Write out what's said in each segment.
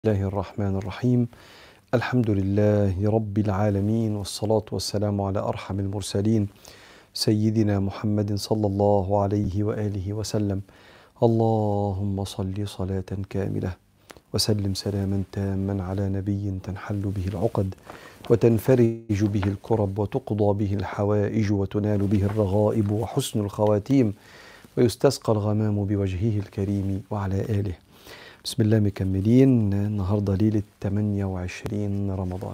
الله الرحمن الرحيم الحمد لله رب العالمين والصلاة والسلام على أرحم المرسلين سيدنا محمد صلى الله عليه وآله وسلم اللهم صل صلاة كاملة وسلم سلاما تاما على نبي تنحل به العقد وتنفرج به الكرب وتقضى به الحوائج وتنال به الرغائب وحسن الخواتيم ويستسقى الغمام بوجهه الكريم وعلى آله بسم الله مكملين النهاردة ليلة 28 رمضان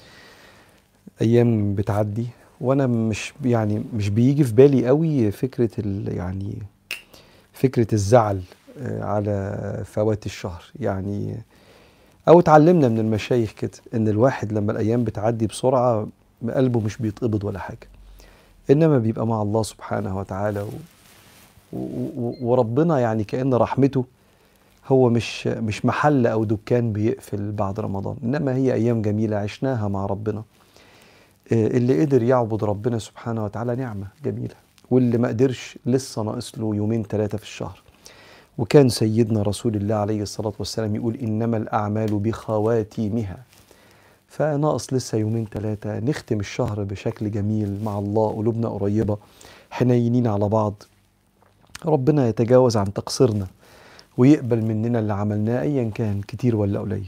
أيام بتعدي وأنا مش يعني مش بيجي في بالي قوي فكرة ال يعني فكرة الزعل على فوات الشهر يعني أو اتعلمنا من المشايخ كده إن الواحد لما الأيام بتعدي بسرعة قلبه مش بيتقبض ولا حاجة إنما بيبقى مع الله سبحانه وتعالى و و وربنا يعني كأن رحمته هو مش مش محل او دكان بيقفل بعد رمضان انما هي ايام جميله عشناها مع ربنا اللي قدر يعبد ربنا سبحانه وتعالى نعمه جميله واللي ما قدرش لسه ناقص له يومين ثلاثه في الشهر وكان سيدنا رسول الله عليه الصلاه والسلام يقول انما الاعمال بخواتيمها فناقص لسه يومين ثلاثه نختم الشهر بشكل جميل مع الله قلوبنا قريبه حنينين على بعض ربنا يتجاوز عن تقصيرنا ويقبل مننا اللي عملناه ايا كان كتير ولا قليل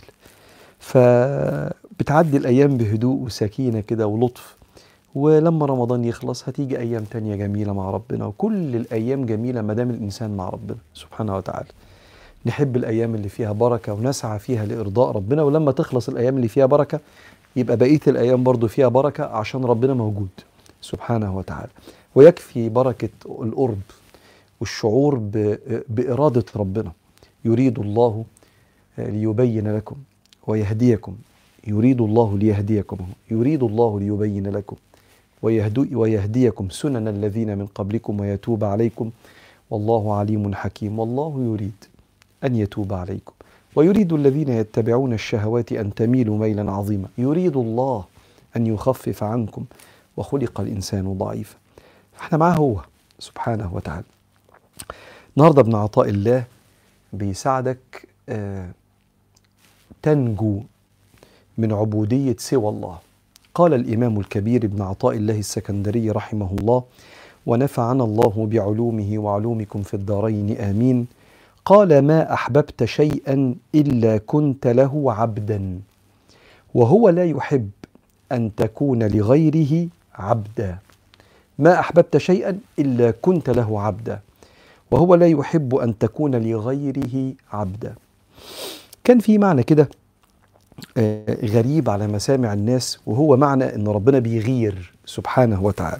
فبتعدي الايام بهدوء وسكينه كده ولطف ولما رمضان يخلص هتيجي ايام تانية جميله مع ربنا وكل الايام جميله ما دام الانسان مع ربنا سبحانه وتعالى نحب الايام اللي فيها بركه ونسعى فيها لارضاء ربنا ولما تخلص الايام اللي فيها بركه يبقى بقيه الايام برضو فيها بركه عشان ربنا موجود سبحانه وتعالى ويكفي بركه القرب والشعور بإرادة ربنا يريد الله ليبين لكم ويهديكم يريد الله ليهديكم يريد الله ليبين لكم ويهديكم سنن الذين من قبلكم ويتوب عليكم والله عليم حكيم والله يريد أن يتوب عليكم ويريد الذين يتبعون الشهوات أن تميلوا ميلا عظيما يريد الله أن يخفف عنكم وخلق الإنسان ضعيفا احنا معاه هو سبحانه وتعالى النهارده ابن عطاء الله بيساعدك آه تنجو من عبودية سوى الله قال الإمام الكبير ابن عطاء الله السكندري رحمه الله ونفعنا الله بعلومه وعلومكم في الدارين آمين قال ما أحببت شيئا إلا كنت له عبدا وهو لا يحب أن تكون لغيره عبدا ما أحببت شيئا إلا كنت له عبدا وهو لا يحب أن تكون لغيره عبدا كان في معنى كده غريب على مسامع الناس وهو معنى أن ربنا بيغير سبحانه وتعالى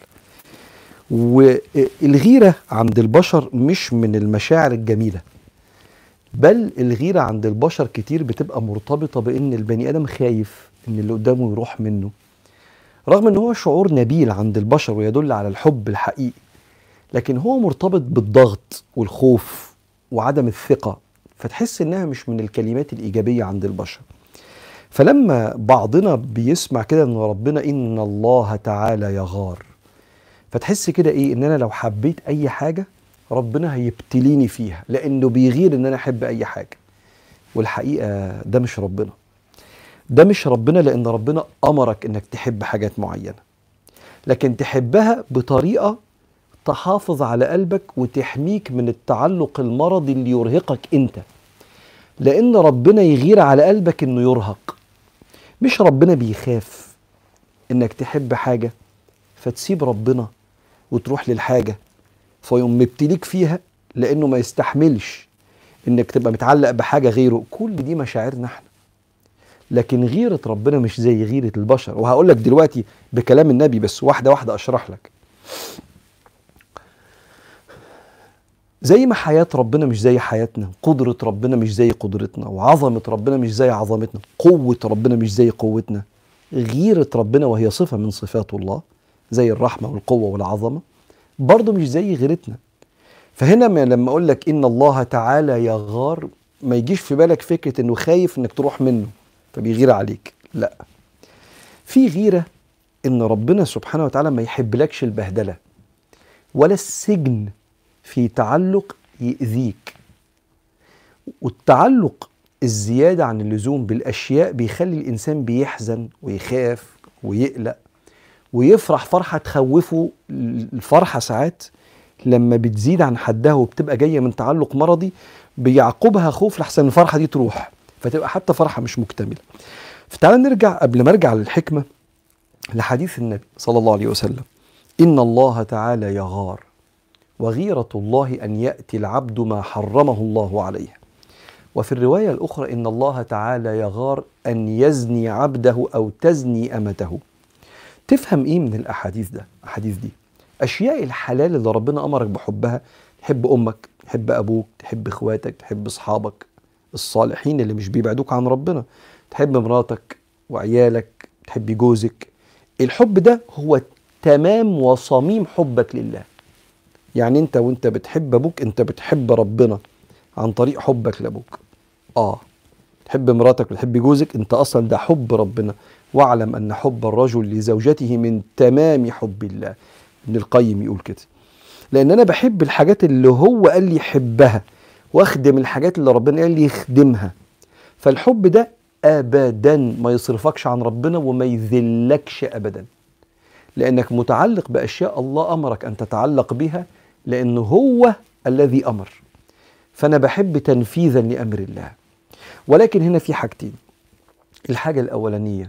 والغيرة عند البشر مش من المشاعر الجميلة بل الغيرة عند البشر كتير بتبقى مرتبطة بأن البني آدم خايف أن اللي قدامه يروح منه رغم أن هو شعور نبيل عند البشر ويدل على الحب الحقيقي لكن هو مرتبط بالضغط والخوف وعدم الثقة فتحس انها مش من الكلمات الايجابية عند البشر فلما بعضنا بيسمع كده ان ربنا ان الله تعالى يغار فتحس كده ايه ان انا لو حبيت اي حاجة ربنا هيبتليني فيها لانه بيغير ان انا احب اي حاجة والحقيقة ده مش ربنا ده مش ربنا لان ربنا امرك انك تحب حاجات معينة لكن تحبها بطريقة تحافظ على قلبك وتحميك من التعلق المرضي اللي يرهقك انت لان ربنا يغير على قلبك انه يرهق مش ربنا بيخاف انك تحب حاجة فتسيب ربنا وتروح للحاجة فيقوم مبتليك فيها لانه ما يستحملش انك تبقى متعلق بحاجة غيره كل دي مشاعرنا احنا لكن غيرة ربنا مش زي غيرة البشر وهقول لك دلوقتي بكلام النبي بس واحدة واحدة اشرح لك زي ما حياة ربنا مش زي حياتنا قدرة ربنا مش زي قدرتنا وعظمة ربنا مش زي عظمتنا قوة ربنا مش زي قوتنا غيرة ربنا وهي صفة من صفات الله زي الرحمة والقوة والعظمة برضه مش زي غيرتنا فهنا لما أقول لك إن الله تعالى يغار ما يجيش في بالك فكرة إنه خايف إنك تروح منه فبيغير عليك لا في غيرة إن ربنا سبحانه وتعالى ما يحبلكش البهدلة ولا السجن في تعلق يأذيك والتعلق الزيادة عن اللزوم بالأشياء بيخلي الإنسان بيحزن ويخاف ويقلق ويفرح فرحة تخوفه الفرحة ساعات لما بتزيد عن حدها وبتبقى جاية من تعلق مرضي بيعقبها خوف لحسن الفرحة دي تروح فتبقى حتى فرحة مش مكتملة فتعال نرجع قبل ما ارجع للحكمة لحديث النبي صلى الله عليه وسلم إن الله تعالى يغار وغيرة الله أن يأتي العبد ما حرمه الله عليه وفي الرواية الأخرى إن الله تعالى يغار أن يزني عبده أو تزني أمته تفهم إيه من الأحاديث ده أحاديث دي أشياء الحلال اللي ربنا أمرك بحبها تحب أمك تحب أبوك تحب إخواتك تحب أصحابك الصالحين اللي مش بيبعدوك عن ربنا تحب مراتك وعيالك تحب جوزك الحب ده هو تمام وصميم حبك لله يعني انت وانت بتحب ابوك انت بتحب ربنا عن طريق حبك لابوك اه تحب مراتك وتحب جوزك انت اصلا ده حب ربنا واعلم ان حب الرجل لزوجته من تمام حب الله ابن القيم يقول كده لان انا بحب الحاجات اللي هو قال لي حبها واخدم الحاجات اللي ربنا قال لي يخدمها فالحب ده ابدا ما يصرفكش عن ربنا وما يذلكش ابدا لانك متعلق باشياء الله امرك ان تتعلق بها لانه هو الذي امر فانا بحب تنفيذا لامر الله ولكن هنا في حاجتين الحاجه الاولانيه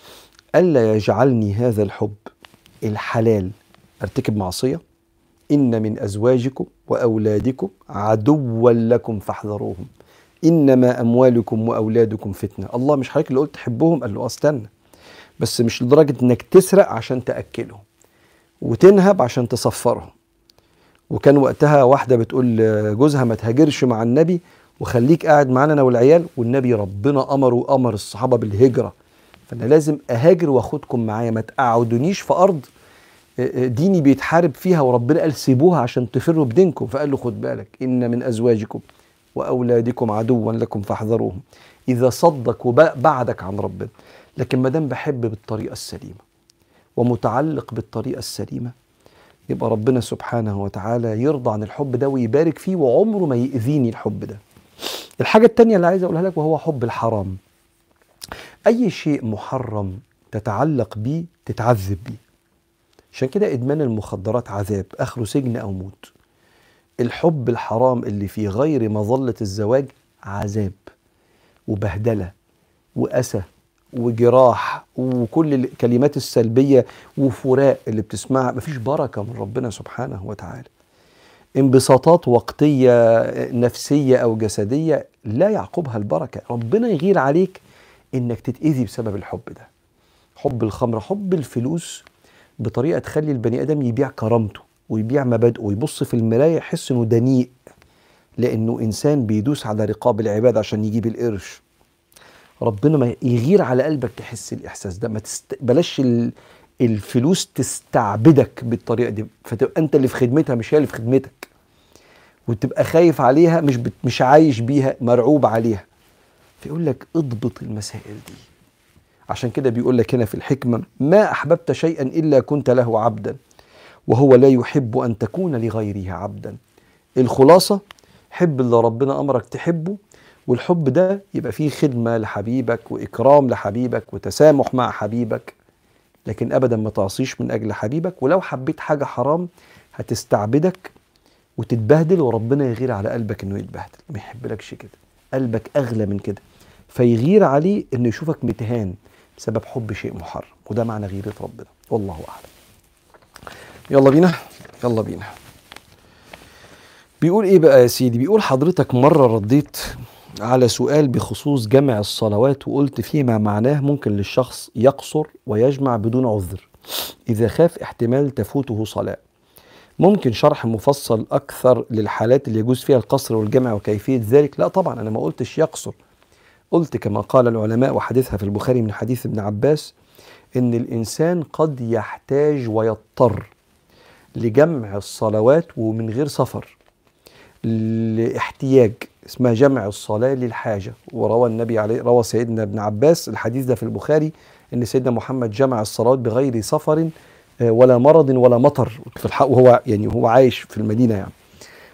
الا يجعلني هذا الحب الحلال ارتكب معصيه ان من ازواجكم واولادكم عدوا لكم فاحذروهم انما اموالكم واولادكم فتنه الله مش حضرتك اللي قلت تحبهم قال له استنى بس مش لدرجه انك تسرق عشان تاكلهم وتنهب عشان تصفرهم وكان وقتها واحده بتقول لجوزها ما تهاجرش مع النبي وخليك قاعد معانا انا والعيال والنبي ربنا امر وامر الصحابه بالهجره فانا لازم اهاجر واخدكم معايا ما تقعدونيش في ارض ديني بيتحارب فيها وربنا قال سيبوها عشان تفروا بدينكم فقال له خد بالك ان من ازواجكم واولادكم عدوا لكم فاحذروهم اذا صدك وبعدك عن ربنا لكن ما دام بحب بالطريقه السليمه ومتعلق بالطريقه السليمه يبقى ربنا سبحانه وتعالى يرضى عن الحب ده ويبارك فيه وعمره ما يأذيني الحب ده الحاجة التانية اللي عايز أقولها لك وهو حب الحرام أي شيء محرم تتعلق بيه تتعذب بيه عشان كده إدمان المخدرات عذاب آخره سجن أو موت الحب الحرام اللي في غير مظلة الزواج عذاب وبهدلة وأسى وجراح وكل الكلمات السلبية وفراق اللي بتسمعها مفيش بركة من ربنا سبحانه وتعالى انبساطات وقتية نفسية أو جسدية لا يعقبها البركة ربنا يغير عليك إنك تتأذي بسبب الحب ده حب الخمر حب الفلوس بطريقة تخلي البني آدم يبيع كرامته ويبيع مبادئه ويبص في المراية يحس إنه دنيء لأنه إنسان بيدوس على رقاب العباد عشان يجيب القرش ربنا ما يغير على قلبك تحس الاحساس ده ما تست... بلاش ال... الفلوس تستعبدك بالطريقه دي فتبقى انت اللي في خدمتها مش هي اللي في خدمتك وتبقى خايف عليها مش بت... مش عايش بيها مرعوب عليها فيقول لك اضبط المسائل دي عشان كده بيقول لك هنا في الحكمه ما احببت شيئا الا كنت له عبدا وهو لا يحب ان تكون لغيره عبدا الخلاصه حب اللي ربنا امرك تحبه والحب ده يبقى فيه خدمة لحبيبك وإكرام لحبيبك وتسامح مع حبيبك لكن أبدا ما تعصيش من أجل حبيبك ولو حبيت حاجة حرام هتستعبدك وتتبهدل وربنا يغير على قلبك انه يتبهدل ما يحبلكش كده قلبك اغلى من كده فيغير عليه انه يشوفك متهان بسبب حب شيء محرم وده معنى غيرة ربنا والله اعلم يلا بينا يلا بينا بيقول ايه بقى يا سيدي بيقول حضرتك مرة رديت على سؤال بخصوص جمع الصلوات وقلت فيما معناه ممكن للشخص يقصر ويجمع بدون عذر إذا خاف احتمال تفوته صلاة ممكن شرح مفصل أكثر للحالات اللي يجوز فيها القصر والجمع وكيفية ذلك لا طبعا أنا ما قلتش يقصر قلت كما قال العلماء وحديثها في البخاري من حديث ابن عباس إن الإنسان قد يحتاج ويضطر لجمع الصلوات ومن غير سفر لاحتياج اسمها جمع الصلاة للحاجة وروى النبي عليه روى سيدنا ابن عباس الحديث ده في البخاري ان سيدنا محمد جمع الصلاة بغير سفر ولا مرض ولا مطر في الحق وهو يعني هو عايش في المدينة يعني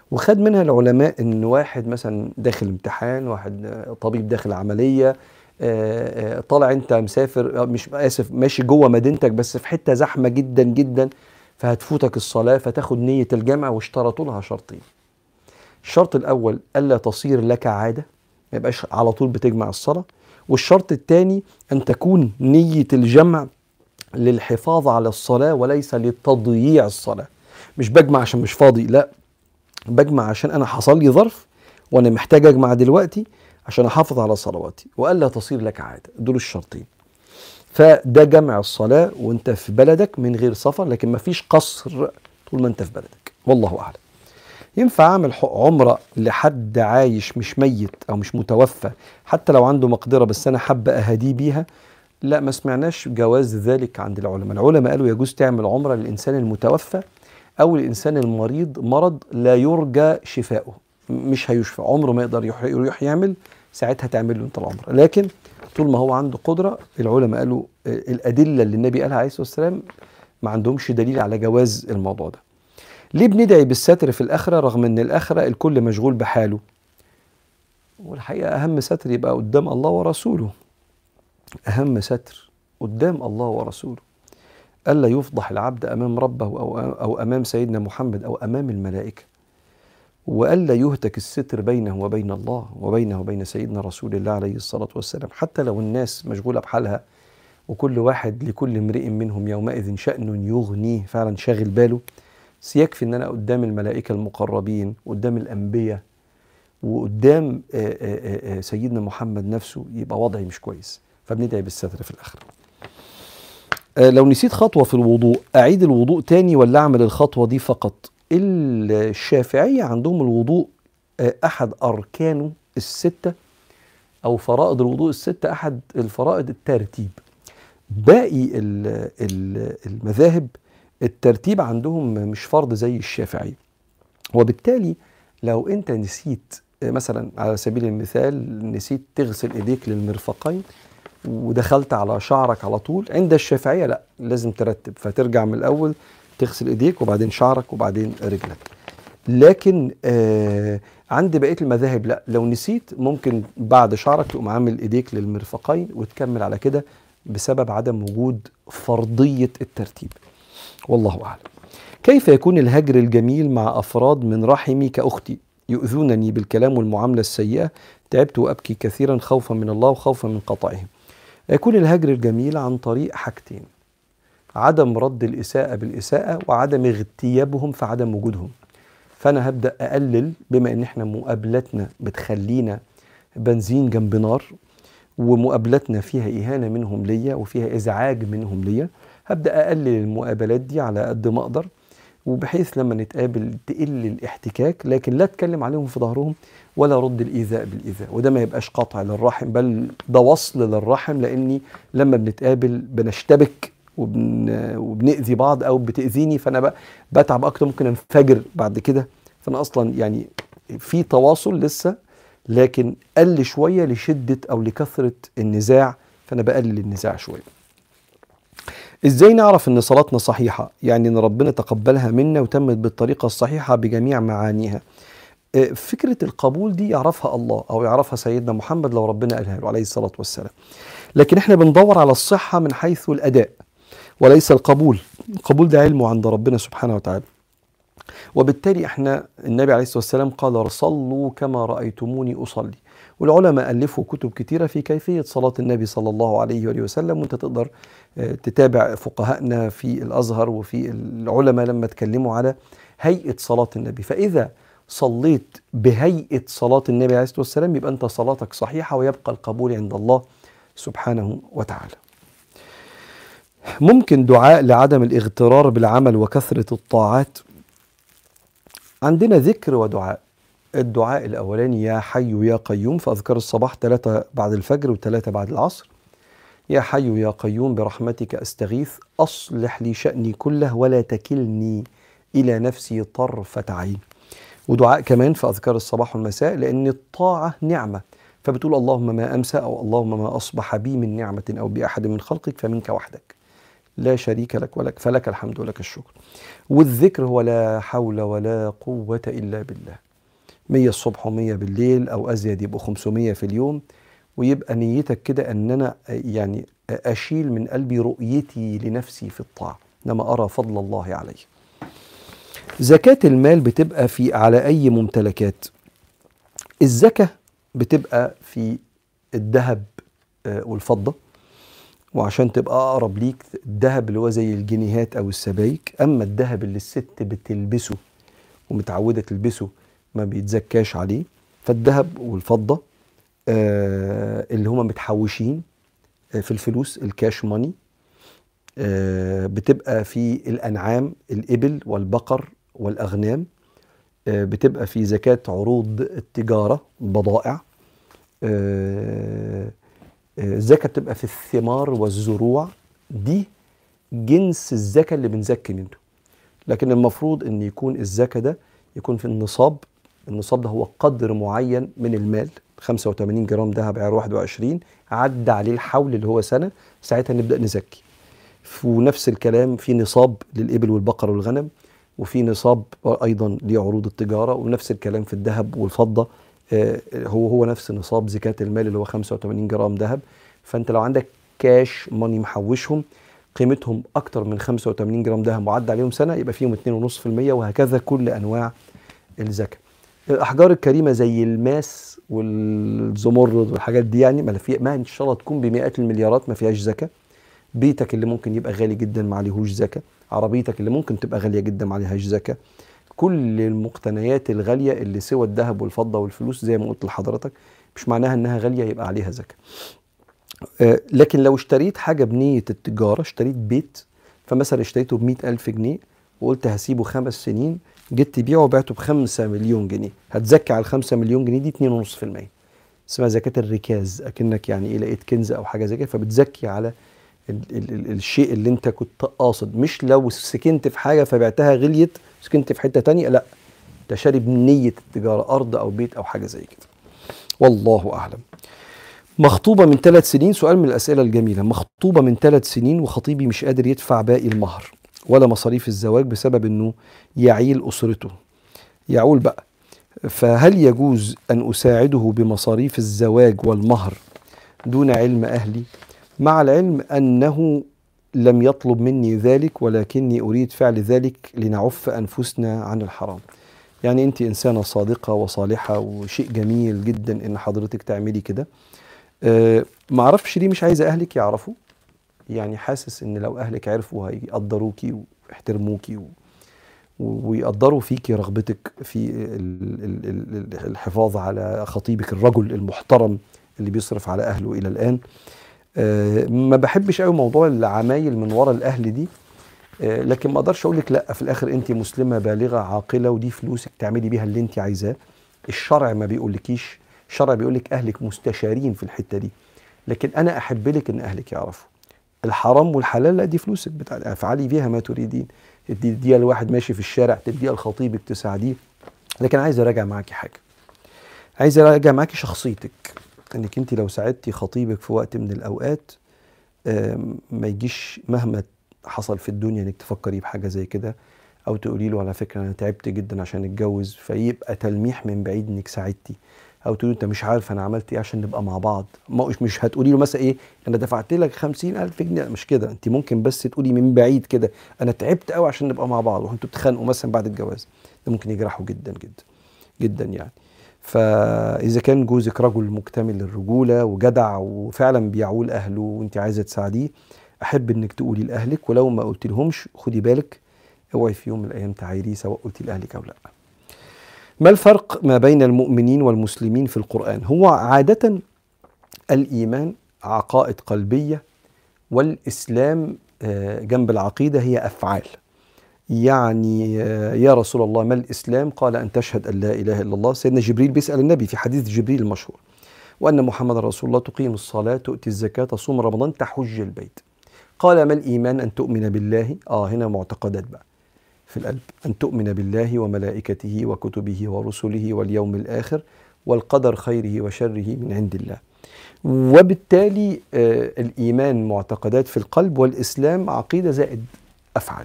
وخد منها العلماء ان واحد مثلا داخل امتحان واحد طبيب داخل عمليه آه، آه، طالع انت مسافر آه، مش اسف ماشي جوه مدينتك بس في حته زحمه جدا جدا فهتفوتك الصلاه فتاخد نيه الجمع واشترطوا لها شرطين الشرط الاول الا تصير لك عاده ما يبقاش على طول بتجمع الصلاه والشرط الثاني ان تكون نيه الجمع للحفاظ على الصلاه وليس لتضييع الصلاه مش بجمع عشان مش فاضي لا بجمع عشان انا حصل لي ظرف وانا محتاج اجمع دلوقتي عشان احافظ على صلواتي والا تصير لك عاده دول الشرطين فده جمع الصلاه وانت في بلدك من غير سفر لكن ما فيش قصر طول ما انت في بلدك والله اعلم ينفع اعمل عمره لحد عايش مش ميت او مش متوفى حتى لو عنده مقدره بس انا حابه اهديه بيها لا ما سمعناش جواز ذلك عند العلماء العلماء قالوا يجوز تعمل عمره للانسان المتوفى او الانسان المريض مرض لا يرجى شفاؤه مش هيشفى عمره ما يقدر يروح يعمل ساعتها تعمل له انت العمره لكن طول ما هو عنده قدره العلماء قالوا الادله اللي النبي قالها عليه الصلاه والسلام ما عندهمش دليل على جواز الموضوع ده ليه بندعي بالستر في الاخره رغم ان الاخره الكل مشغول بحاله والحقيقه اهم ستر يبقى قدام الله ورسوله اهم ستر قدام الله ورسوله الا يفضح العبد امام ربه او او امام سيدنا محمد او امام الملائكه والا يهتك الستر بينه وبين الله وبينه وبين سيدنا رسول الله عليه الصلاه والسلام حتى لو الناس مشغوله بحالها وكل واحد لكل امرئ منهم يومئذ شأن يغنيه فعلا شاغل باله سيكفي ان انا قدام الملائكه المقربين قدام الانبياء وقدام سيدنا محمد نفسه يبقى وضعي مش كويس فبندعي بالستر في الاخره لو نسيت خطوه في الوضوء اعيد الوضوء تاني ولا اعمل الخطوه دي فقط الشافعية عندهم الوضوء آه، أحد أركانه الستة أو فرائض الوضوء الستة أحد الفرائض الترتيب باقي المذاهب الترتيب عندهم مش فرض زي الشافعية وبالتالي لو أنت نسيت آه، مثلا على سبيل المثال نسيت تغسل ايديك للمرفقين ودخلت على شعرك على طول عند الشافعيه لا لازم ترتب فترجع من الاول تغسل ايديك وبعدين شعرك وبعدين رجلك لكن آه عند بقيه المذاهب لا لو نسيت ممكن بعد شعرك تقوم عامل ايديك للمرفقين وتكمل على كده بسبب عدم وجود فرضيه الترتيب والله اعلم كيف يكون الهجر الجميل مع افراد من رحمي كاختي يؤذونني بالكلام والمعامله السيئه تعبت وابكي كثيرا خوفا من الله وخوفا من قطعهم يكون الهجر الجميل عن طريق حاجتين عدم رد الإساءة بالإساءة وعدم اغتيابهم في عدم وجودهم فأنا هبدأ أقلل بما إن إحنا مقابلتنا بتخلينا بنزين جنب نار ومقابلتنا فيها إهانة منهم ليا وفيها إزعاج منهم ليا هبدأ أقلل المقابلات دي على قد ما أقدر وبحيث لما نتقابل تقل الاحتكاك لكن لا اتكلم عليهم في ظهرهم ولا رد الايذاء بالايذاء وده ما يبقاش قطع للرحم بل ده وصل للرحم لاني لما بنتقابل بنشتبك وبن وبنأذي بعض او بتأذيني فانا بتعب اكتر ممكن انفجر بعد كده فانا اصلا يعني في تواصل لسه لكن قل شويه لشده او لكثره النزاع فانا بقلل النزاع شويه. ازاي نعرف ان صلاتنا صحيحه؟ يعني ان ربنا تقبلها منا وتمت بالطريقه الصحيحه بجميع معانيها. آه، فكره القبول دي يعرفها الله او يعرفها سيدنا محمد لو ربنا قالها له عليه الصلاه والسلام. لكن احنا بندور على الصحه من حيث الاداء. وليس القبول القبول ده علمه عند ربنا سبحانه وتعالى وبالتالي احنا النبي عليه الصلاه والسلام قال صلوا كما رايتموني اصلي والعلماء الفوا كتب كتيره في كيفيه صلاه النبي صلى الله عليه واله وسلم وانت تقدر آه، تتابع فقهائنا في الازهر وفي العلماء لما اتكلموا على هيئه صلاه النبي فاذا صليت بهيئه صلاه النبي عليه الصلاه والسلام يبقى انت صلاتك صحيحه ويبقى القبول عند الله سبحانه وتعالى ممكن دعاء لعدم الاغترار بالعمل وكثرة الطاعات عندنا ذكر ودعاء الدعاء الأولاني يا حي يا قيوم في أذكار الصباح ثلاثة بعد الفجر وثلاثة بعد العصر يا حي يا قيوم برحمتك أستغيث أصلح لي شأني كله ولا تكلني إلى نفسي طرفة عين ودعاء كمان في أذكار الصباح والمساء لأن الطاعة نعمة فبتقول اللهم ما أمسى أو اللهم ما أصبح بي من نعمة أو بأحد من خلقك فمنك وحدك لا شريك لك ولك فلك الحمد ولك الشكر والذكر هو لا حول ولا قوة إلا بالله مية الصبح ومية بالليل أو أزيد يبقوا 500 في اليوم ويبقى نيتك كده أن أنا يعني أشيل من قلبي رؤيتي لنفسي في الطاعة إنما أرى فضل الله علي زكاة المال بتبقى في على أي ممتلكات الزكاة بتبقى في الذهب والفضة وعشان تبقى أقرب ليك الذهب اللي هو زي الجنيهات أو السبايك أما الذهب اللي الست بتلبسه ومتعودة تلبسه ما بيتزكاش عليه فالذهب والفضة آه اللي هما متحوشين آه في الفلوس الكاش ماني آه بتبقى في الأنعام الإبل والبقر والأغنام آه بتبقى في زكاة عروض التجارة البضائع آه الزكاة بتبقى في الثمار والزروع دي جنس الزكاة اللي بنزكي منه لكن المفروض ان يكون الزكاة ده يكون في النصاب النصاب ده هو قدر معين من المال 85 جرام ذهب عيار 21 عدى عليه الحول اللي هو سنة ساعتها نبدأ نزكي ونفس الكلام في نصاب للإبل والبقر والغنم وفي نصاب أيضا لعروض التجارة ونفس الكلام في الذهب والفضة هو هو نفس نصاب زكاة المال اللي هو 85 جرام ذهب فانت لو عندك كاش ماني محوشهم قيمتهم اكتر من 85 جرام ذهب وعدى عليهم سنه يبقى فيهم 2.5% وهكذا كل انواع الزكاه. الاحجار الكريمه زي الماس والزمرد والحاجات دي يعني ما في ما ان شاء الله تكون بمئات المليارات ما فيهاش زكاه. بيتك اللي ممكن يبقى غالي جدا ما عليهوش زكاه، عربيتك اللي ممكن تبقى غاليه جدا ما عليهاش زكاه. كل المقتنيات الغاليه اللي سوى الذهب والفضه والفلوس زي ما قلت لحضرتك مش معناها انها غاليه يبقى عليها زكاه. آه لكن لو اشتريت حاجه بنيه التجاره اشتريت بيت فمثلا اشتريته ب ألف جنيه وقلت هسيبه خمس سنين جيت تبيعه وبعته بخمسة مليون جنيه هتزكي على الخمسة مليون جنيه دي 2.5% اسمها زكاة الركاز أكنك يعني إيه لقيت كنز أو حاجة زي كده فبتزكي على ال ال ال الشيء اللي أنت كنت قاصد مش لو سكنت في حاجة فبعتها غليت سكنت في حتة تانية لا ده شاري بنية التجارة أرض أو بيت أو حاجة زي كده والله أعلم مخطوبة من ثلاث سنين سؤال من الأسئلة الجميلة مخطوبة من ثلاث سنين وخطيبي مش قادر يدفع باقي المهر ولا مصاريف الزواج بسبب أنه يعيل أسرته يعول بقى فهل يجوز أن أساعده بمصاريف الزواج والمهر دون علم أهلي مع العلم أنه لم يطلب مني ذلك ولكني أريد فعل ذلك لنعف أنفسنا عن الحرام يعني أنت إنسانة صادقة وصالحة وشيء جميل جدا إن حضرتك تعملي كده أه معرفش ليه مش عايزة أهلك يعرفوا يعني حاسس إن لو أهلك عرفوا هيقدروكي ويحترموكي و... ويقدروا فيكي رغبتك في الحفاظ على خطيبك الرجل المحترم اللي بيصرف على أهله إلى الآن أه ما بحبش قوي موضوع العمايل من ورا الأهل دي أه لكن ما اقدرش اقول لك لا في الاخر انت مسلمه بالغه عاقله ودي فلوسك تعملي بيها اللي انت عايزاه الشرع ما بيقولكيش الشرع بيقول لك اهلك مستشارين في الحته دي لكن انا احب لك ان اهلك يعرفوا الحرام والحلال لا دي فلوسك بتاع افعلي بيها ما تريدين تديها لواحد ماشي في الشارع تديها لخطيبك تساعديه لكن عايز اراجع معاكي حاجه عايز اراجع معاكي شخصيتك انك انت لو ساعدتي خطيبك في وقت من الاوقات ما يجيش مهما حصل في الدنيا انك تفكري بحاجه زي كده او تقولي له على فكره انا تعبت جدا عشان اتجوز فيبقى تلميح من بعيد انك ساعدتي او تقولي انت مش عارف انا عملت ايه عشان نبقى مع بعض مش مش هتقولي له مثلا ايه انا دفعت لك خمسين الف جنيه مش كده انت ممكن بس تقولي من بعيد كده انا تعبت قوي عشان نبقى مع بعض وانتوا بتتخانقوا مثلا بعد الجواز ده ممكن يجرحه جدا جدا جدا يعني فاذا كان جوزك رجل مكتمل الرجوله وجدع وفعلا بيعول اهله وانت عايزه تساعديه احب انك تقولي لاهلك ولو ما قلت لهمش خدي بالك اوعي في يوم من الايام تعايريه سواء قلتي لاهلك او لا ما الفرق ما بين المؤمنين والمسلمين في القرآن هو عادة الإيمان عقائد قلبية والإسلام جنب العقيدة هي أفعال يعني يا رسول الله ما الإسلام قال أن تشهد أن لا إله إلا الله سيدنا جبريل بيسأل النبي في حديث جبريل المشهور وأن محمد رسول الله تقيم الصلاة تؤتي الزكاة تصوم رمضان تحج البيت قال ما الإيمان أن تؤمن بالله آه هنا معتقدات بقى في القلب أن تؤمن بالله وملائكته وكتبه ورسله واليوم الآخر والقدر خيره وشره من عند الله وبالتالي آه، الإيمان معتقدات في القلب والإسلام عقيدة زائد أفعال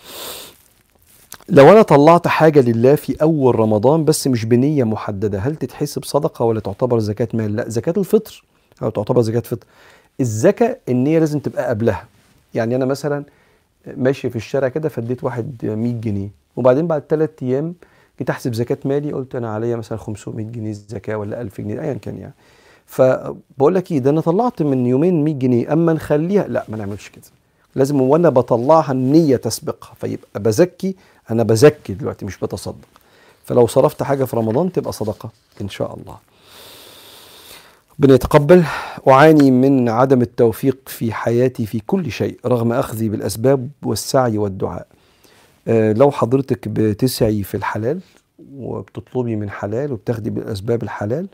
لو أنا طلعت حاجة لله في أول رمضان بس مش بنية محددة هل تتحسب صدقة ولا تعتبر زكاة مال؟ لا زكاة الفطر أو تعتبر زكاة فطر الزكاة النية لازم تبقى قبلها يعني أنا مثلا ماشي في الشارع كده فديت واحد 100 جنيه وبعدين بعد ثلاث أيام جيت أحسب زكاة مالي قلت أنا عليا مثلا 500 جنيه زكاة ولا 1000 جنيه أيا كان يعني فبقول لك ايه ده انا طلعت من يومين 100 جنيه اما نخليها لا ما نعملش كده لازم وانا بطلعها النيه تسبقها فيبقى بزكي انا بزكي دلوقتي مش بتصدق فلو صرفت حاجه في رمضان تبقى صدقه ان شاء الله ربنا يتقبل أعاني من عدم التوفيق في حياتي في كل شيء رغم أخذي بالأسباب والسعي والدعاء أه لو حضرتك بتسعي في الحلال وبتطلبي من حلال وبتاخدي بالأسباب الحلال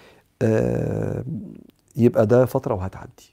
أه يبقى ده فترة وهتعدي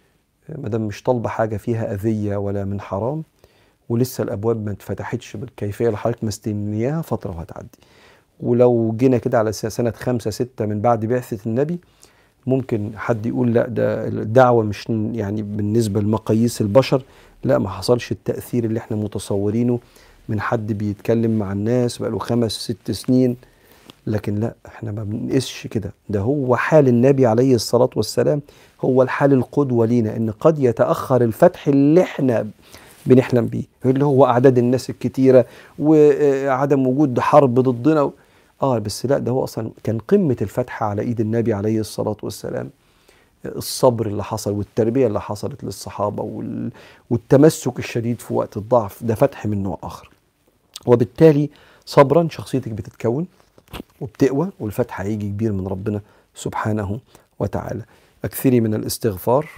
ما دام مش طالبة حاجة فيها أذية ولا من حرام ولسه الأبواب ما اتفتحتش بالكيفية اللي حضرتك مستنياها فترة وهتعدي ولو جينا كده على سنة خمسة ستة من بعد بعثة النبي ممكن حد يقول لا ده الدعوة مش يعني بالنسبة لمقاييس البشر لا ما حصلش التأثير اللي احنا متصورينه من حد بيتكلم مع الناس بقاله خمس ست سنين لكن لا احنا ما بنقيسش كده ده هو حال النبي عليه الصلاة والسلام هو الحال القدوة لينا ان قد يتأخر الفتح اللي احنا بنحلم بيه اللي هو أعداد الناس الكتيرة وعدم وجود حرب ضدنا اه بس لا ده هو اصلا كان قمه الفتح على ايد النبي عليه الصلاه والسلام الصبر اللي حصل والتربيه اللي حصلت للصحابه وال... والتمسك الشديد في وقت الضعف ده فتح من نوع اخر وبالتالي صبرا شخصيتك بتتكون وبتقوى والفتح هيجي كبير من ربنا سبحانه وتعالى اكثري من الاستغفار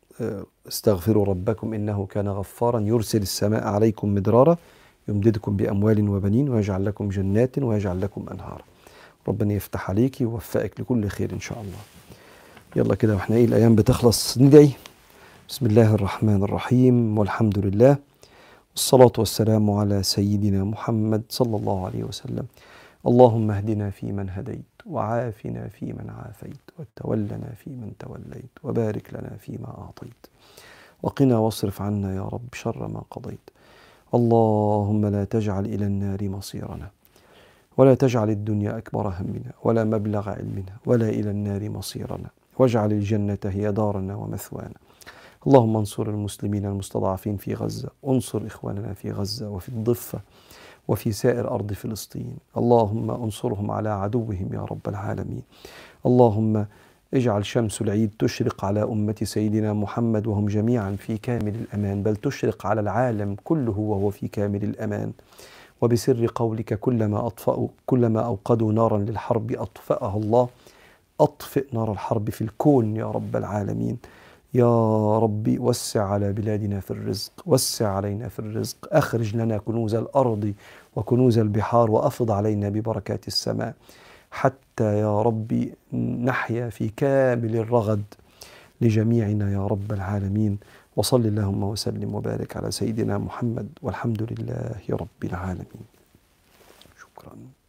استغفروا ربكم انه كان غفارا يرسل السماء عليكم مدرارا يمددكم بأموال وبنين ويجعل لكم جنات ويجعل لكم أنهارا ربنا يفتح عليك ويوفقك لكل خير إن شاء الله يلا كده واحنا ايه الأيام بتخلص ندعي بسم الله الرحمن الرحيم والحمد لله والصلاة والسلام على سيدنا محمد صلى الله عليه وسلم اللهم اهدنا فيمن هديت وعافنا فيمن عافيت وتولنا فيمن توليت وبارك لنا فيما أعطيت وقنا واصرف عنا يا رب شر ما قضيت اللهم لا تجعل إلى النار مصيرنا ولا تجعل الدنيا أكبر همنا ولا مبلغ علمنا ولا إلى النار مصيرنا واجعل الجنة هي دارنا ومثوانا اللهم انصر المسلمين المستضعفين في غزة انصر إخواننا في غزة وفي الضفة وفي سائر أرض فلسطين اللهم انصرهم على عدوهم يا رب العالمين اللهم اجعل شمس العيد تشرق على أمة سيدنا محمد وهم جميعا في كامل الأمان بل تشرق على العالم كله وهو في كامل الأمان وبسر قولك كلما أطفأوا كلما أوقدوا نارا للحرب أطفأها الله أطفئ نار الحرب في الكون يا رب العالمين يا ربي وسع على بلادنا في الرزق وسع علينا في الرزق أخرج لنا كنوز الأرض وكنوز البحار وأفض علينا ببركات السماء حتى يا ربي نحيا في كامل الرغد لجميعنا يا رب العالمين وصل اللهم وسلم وبارك على سيدنا محمد والحمد لله رب العالمين شكرا